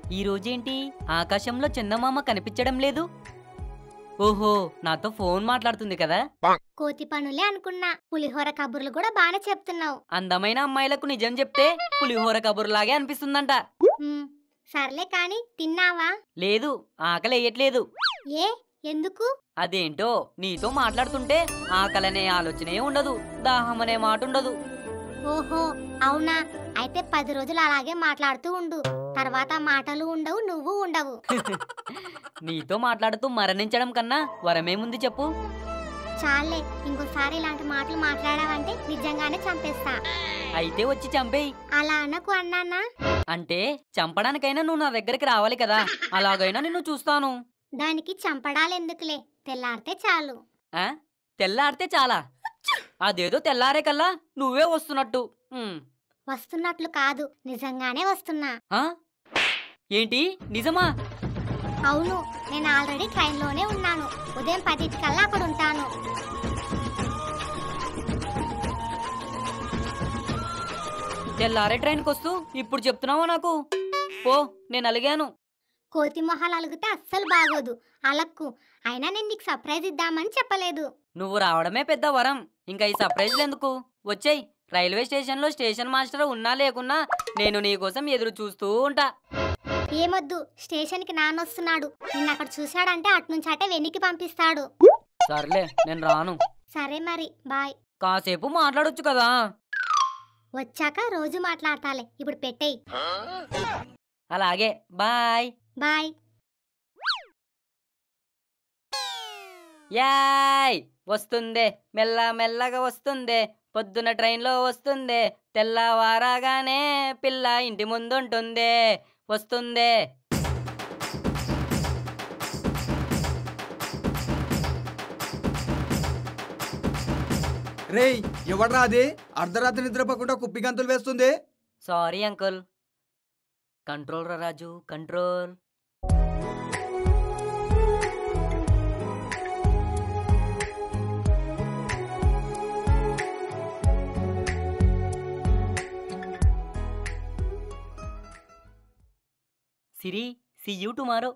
ఈ రోజేంటి ఆకాశంలో చందమామ కనిపించడం లేదు ఓహో నాతో ఫోన్ మాట్లాడుతుంది కదా కోతి పనులే అనుకున్నా పులిహోర కబుర్లు కూడా బానే చెప్తున్నావు అందమైన అమ్మాయిలకు నిజం చెప్తే పులిహోర కబుర్లాగే అనిపిస్తుందంట ఉమ్, సర్లే కాని తిన్నావా లేదు ఆకలి వేయట్లేదు ఏ ఎందుకు అదేంటో నీతో మాట్లాడుతుంటే ఆకలనే ఆలోచనే ఉండదు దాహం అనే మాట ఉండదు ఓహో అవునా అయితే పది రోజులు అలాగే మాట్లాడుతూ ఉండు తర్వాత మాటలు ఉండవు నువ్వు ఉండవు నీతో మాట్లాడుతూ మరణించడం కన్నా వరమేముంది చెప్పు చాలే ఇంకోసారి ఇలాంటి మాటలు మాట్లాడావంటే నిజంగానే చంపేస్తా అయితే వచ్చి చంపేయి అలా అనకు అన్నానా అంటే చంపడానికైనా నువ్వు నా దగ్గరికి రావాలి కదా అలాగైనా నిన్ను చూస్తాను దానికి చంపడాలెందుకులే తెల్లారితే చాలు ఆ తెల్లారితే చాలా అదేదో తెల్లారే కల్లా నువ్వే వస్తున్నట్టు ఉమ్. వస్తున్నట్లు కాదు నిజంగానే వస్తున్నా ఆ? ఏంటి నిజమా అవును నేను ఆల్రెడీ ట్రైన్లోనే ఉన్నాను ఉదయం పదింటికల్లా అక్కడ ఉంటాను తెల్లారే ట్రైన్కి వస్తూ ఇప్పుడు చెప్తున్నావా నాకు పో నేను అలిగాను కోతి మొహాలు అలిగితే అస్సలు బాగోదు అలక్కు అయినా నేను నీకు సర్ప్రైజ్ ఇద్దామని చెప్పలేదు నువ్వు రావడమే పెద్ద వరం ఇంకా ఈ సర్ప్రైజ్లు ఎందుకు వచ్చేయ్ రైల్వే స్టేషన్లో స్టేషన్ మాస్టర్ ఉన్నా లేకున్నా నేను నీ కోసం ఎదురు చూస్తూ ఉంటా ఏమొద్దు స్టేషన్కి నాన్నొస్తున్నాడు నిన్న అక్కడ చూశాడంటే అట్నుంచి అటే వెనక్కి పంపిస్తాడు సర్లే నేను రాను సరే మరి బాయ్ కాసేపు మాట్లాడొచ్చు కదా వచ్చాక రోజు మాట్లాడతాలే ఇప్పుడు పెట్టేయ్ అలాగే బాయ్ బాయ్ యాయ్ వస్తుందే మెల్ల మెల్లగా వస్తుందే పొద్దున ట్రైన్లో వస్తుందే తెల్లవారగానే పిల్ల ఇంటి ముందుంటుందే వస్తుందే రేయ్ ఎవడ్రా అది అర్ధరాత్రి నిద్రపోకుండా కుప్పి గంతులు వేస్తుంది సారీ అంకుల్ కంట్రోల్ రా Raju control Siri see you tomorrow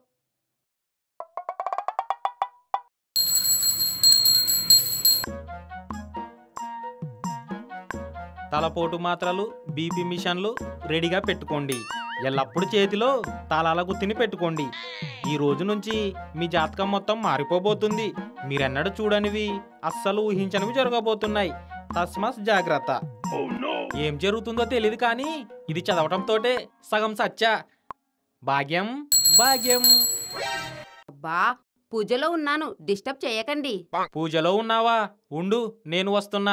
తలపోటు మాత్రలు బీపీ మిషన్లు రెడీగా పెట్టుకోండి ఎల్లప్పుడు చేతిలో తాళాల గుత్తిని పెట్టుకోండి ఈ రోజు నుంచి మీ జాతకం మొత్తం మారిపోబోతుంది మీరెన్నడూ చూడనివి అస్సలు ఊహించనివి జరగబోతున్నాయి తస్మస్ జాగ్రత్త ఏం జరుగుతుందో తెలియదు కానీ ఇది చదవటంతోటే సగం సచ్చా భాగ్యం భాగ్యం అబ్బా పూజలో ఉన్నాను డిస్టర్బ్ చేయకండి పూజలో ఉన్నావా ఉండు నేను వస్తున్నా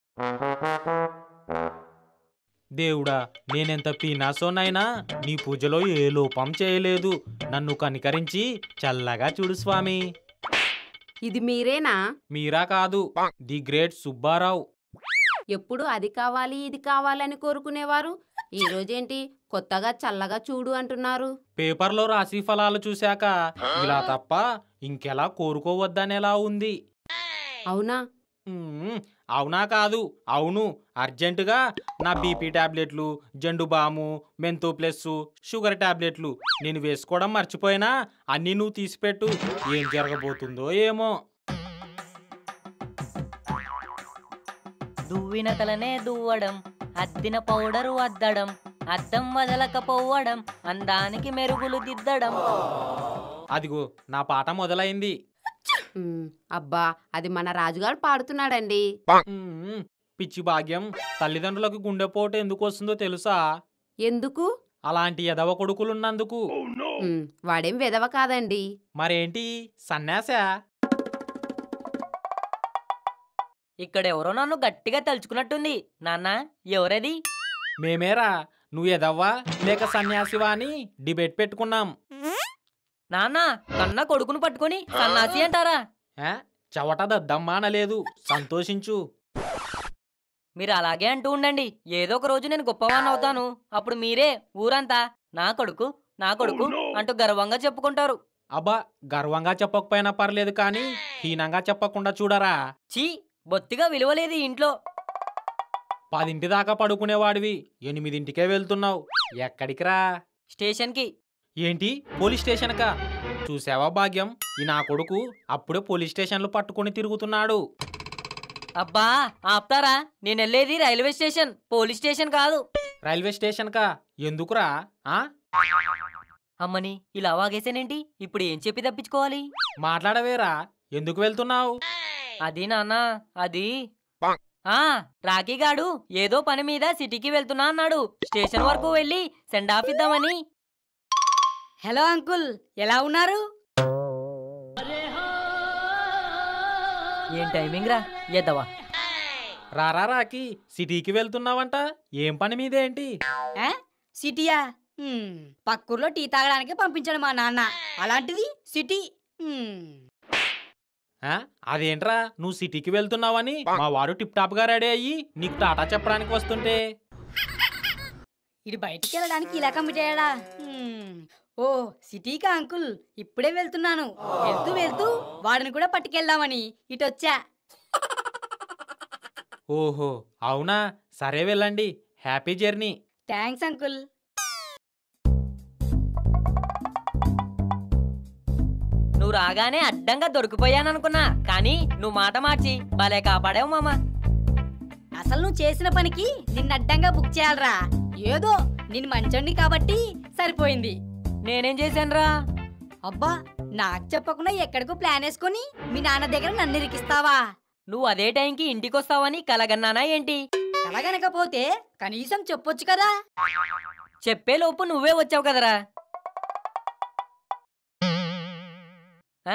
దేవుడా నేనెంత పీనాసోనైనా నీ పూజలో ఏ లోపం చేయలేదు నన్ను కనికరించి చల్లగా చూడు స్వామి ఇది మీరేనా మీరా కాదు ది గ్రేట్ సుబ్బారావు ఎప్పుడు అది కావాలి ఇది కావాలని కోరుకునేవారు ఈ రోజేంటి కొత్తగా చల్లగా చూడు అంటున్నారు పేపర్లో రాశి ఫలాలు చూశాక ఇలా తప్ప ఇంకెలా కోరుకోవద్దనేలా ఉంది అవునా మ్మ్, అవునా కాదు అవును అర్జెంటుగా నా బీపీ టాబ్లెట్లు Zandu balm mentho plus sugar టాబ్లెట్లు నేను వేసుకోవడం మర్చిపోయినా అన్నీ నువ్వు తీసిపెట్టు ఏం జరగబోతుందో ఏమో దువ్విన తలనే దువ్వడం అద్దిన పౌడరు అద్దడం అద్దం వదలకపోవడం అందానికి మెరుగులు దిద్దడం అదిగో నా పాట మొదలైంది ఉమ్, అబ్బా అది మన రాజుగారు పాడుతున్నాడండి మ్మ్, పిచ్చి భాగ్యం తల్లిదండ్రులకు గుండెపోటు ఎందుకు వస్తుందో తెలుసా ఎందుకు అలాంటి ఎదవ కొడుకులున్నందుకు ఉమ్, వాడేం విధవ కాదండి మరేంటి సన్యాసా ఇక్కడెవరో నన్ను గట్టిగా తలుచుకున్నట్టుంది నాన్న ఎవరది మేమేరా నువ్వు ఎదవ్వా లేక సన్యాసివా అని డిబేట్ పెట్టుకున్నాం నాన్న కన్న కొడుకును పట్టుకొని సన్నాసి అంటారా ఏ? చవట దద్దమ్మా అనలేదు సంతోషించు మీరు అలాగే అంటూ ఉండండి ఏదో ఒక రోజు నేను గొప్పవాణ్ణి అవుతాను అప్పుడు మీరే ఊరంతా నా కొడుకు నా కొడుకు అంటూ గర్వంగా చెప్పుకుంటారు అబ్బా గర్వంగా చెప్పకపోయినా పర్లేదు కానీ హీనంగా చెప్పకుండా చూడరా చీ బొత్తిగా విలువలేదు ఈ ఇంట్లో పదింటి దాకా పడుకునేవాడివి ఎనిమిదింటికే వెళ్తున్నావు ఎక్కడికి రా స్టేషన్కి ఏంటి పోలీస్ స్టేషన్కా చూసావా భాగ్యం ఈ నా కొడుకు అప్పుడే పోలీస్ స్టేషన్లు పట్టుకొని తిరుగుతున్నాడు అబ్బా ఆపుతారా నేను వెళ్ళేది రైల్వే స్టేషన్ పోలీస్ స్టేషన్ కాదు రైల్వే స్టేషన్కా ఎందుకురా ఆ అమ్మని ఇలా వాగేసానేంటి ఇప్పుడు ఏం చెప్పి తప్పించుకోవాలి మాట్లాడవేరా ఎందుకు వెళ్తున్నావు అది నాన్న అది ఆ రాఖీ గాడు ఏదో పని మీద సిటీకి వెళ్తున్నా అన్నాడు స్టేషన్ వరకు వెళ్ళి సెండ్ ఆఫ్ ఇద్దామని హలో అంకుల్ ఎలా ఉన్నారు ఏం టైమింగ్ రా ఎద్దవా రారా రాకి సిటీకి వెళ్తున్నావంట ఏం పని మీదేంటి ఆ? సిటీయా హ్మ్, పక్కూర్లో టీ తాగడానికి పంపించాడు మా నాన్న అలాంటిది సిటీ హ్మ్. ఆ? అదేంట్రా నువ్వు సిటీకి వెళ్తున్నావని మా వాడు టిప్ టాప్ గా రెడీ అయ్యి నీకు టాటా చెప్పడానికి వస్తుంటే ఇటు బయటికి వెళ్ళడానికి ఇలా కమ్మిటేయడా హ్మ్. ఓ సిటీకా అంకుల్ ఇప్పుడే వెళ్తున్నాను వెళ్తూ వెళ్తూ వాడిని కూడా పట్టుకెళ్దామని ఇటు వచ్చా ఓహో అవునా సరే వెళ్ళండి హ్యాపీ జర్నీ థ్యాంక్స్ అంకుల్ నువ్వు రాగానే అడ్డంగా దొరికిపోయాననుకున్నా కానీ నువ్వు మాట మార్చి భలే కాపాడావు మామ అసలు నువ్వు చేసిన పనికి నిన్ను అడ్డంగా బుక్ చేయాలరా ఏదో నిన్ను మంచోడిని కాబట్టి సరిపోయింది నేనేం చేశానురా అబ్బా నాకు చెప్పకుండా ఎక్కడికో ప్లాన్ వేసుకొని మీ నాన్న దగ్గర నన్ను ఇరికిస్తావా నువ్వు అదే టైంకి ఇంటికి వస్తావని కలగన్నానా ఏంటి కలగనకపోతే కనీసం చెప్పొచ్చు కదా చెప్పే లోపు నువ్వే వచ్చావు కదరా ఆ?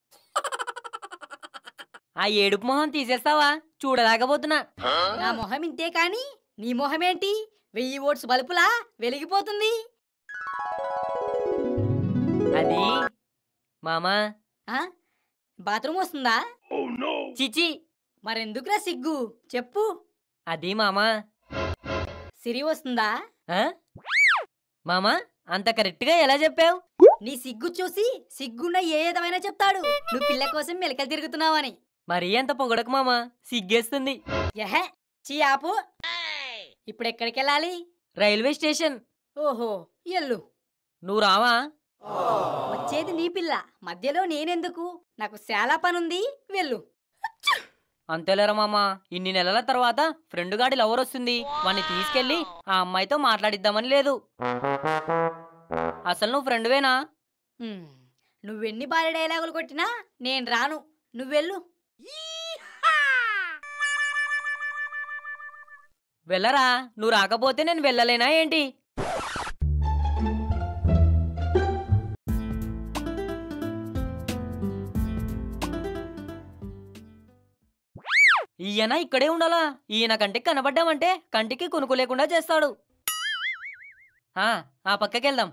ఆ ఏడుపు మొహం తీసేస్తావా చూడలేకపోతున్నా నా మొహం ఇంతే కాని నీ మొహమేంటి వెయ్యి ఓట్స్ బలుపులా వెలిగిపోతుంది అది మామా ఆ బాత్రూమ్ వస్తుందా చిచి మరెందుకురా సిగ్గు చెప్పు అది మామా సిరి వస్తుందా ఆ? మామా అంత కరెక్ట్గా ఎలా చెప్పావు నీ సిగ్గు చూసి సిగ్గున్న ఏ ఏదమైనా చెప్తాడు నువ్వు పిల్ల కోసం మెలకలు తిరుగుతున్నావని మరీ అంత పొగడకు మామా సిగ్గేస్తుంది ఎహె చీ ఆపు ఇప్పుడు ఎక్కడికి వెళ్ళాలి రైల్వే స్టేషన్ ఓహో ఎల్లు నువ్వు రావా వచ్చేది నీ పిల్ల మధ్యలో నేనెందుకు నాకు చాలా పనుంది వెళ్ళు అంతేలేరా మామా ఇన్ని నెలల తర్వాత ఫ్రెండ్ గాడి లవర్ వస్తుంది వాణ్ణి తీసుకెళ్ళి ఆ అమ్మాయితో మాట్లాడిద్దామని లేదు అసలు నువ్వు ఫ్రెండ్వేనా హ్మ్. నువ్వెన్ని భారీ డైలాగులు కొట్టినా నేను రాను నువ్వెళ్ళు వెళ్ళరా నువ్వు రాకపోతే నేను వెళ్ళలేనా ఏంటి ఈయన ఇక్కడే ఉండాలా ఈయన కంటికి కనబడ్డామంటే కంటికి కొనుక్కు లేకుండా చేస్తాడు ఆ, ఆ పక్కకి వెళ్దాం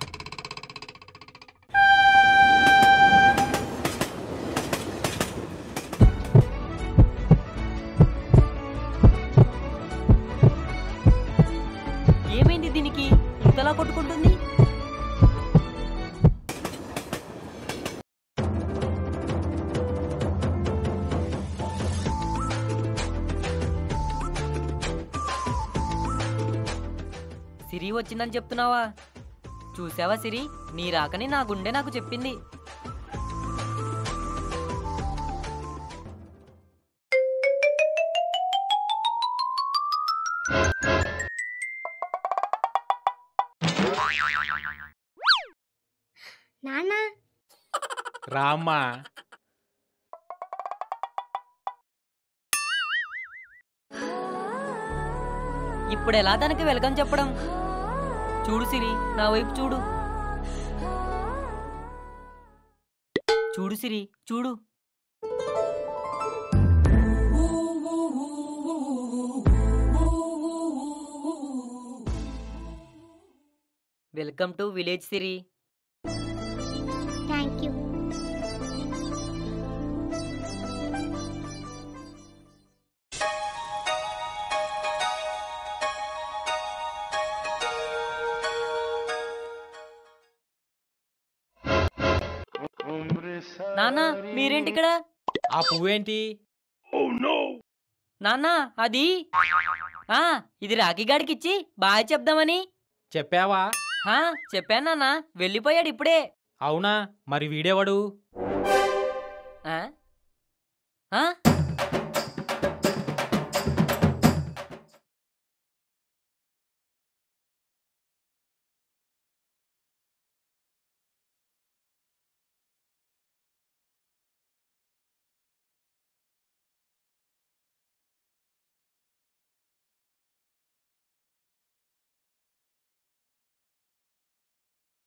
ఏమైంది దీనికి ఇంతలా కొట్టుకుంటుంది సిరి వచ్చిందని చెప్తున్నావా చూసావా సిరి నీ రాకని నా గుండె నాకు చెప్పింది నాన్న రామ్మా ఇప్పుడు ఎలా తనకి వెల్కమ్ చెప్పడం చూడు సిరి నా వైపు చూడు చూడు సిరి చూడు welcome to village Siri thank you నాన్న మీరేంటి ఇక్కడ ఆ పువ్వేంటి నాన్న అది ఆ ఇది రాఖీ గాడికి ఇచ్చి బాయ్ చెప్దామని చెప్పావా హా చెప్పానన్నా వెళ్ళిపోయాడు ఇప్పుడే అవునా మరి వీడెవడు ఆ? ఆ?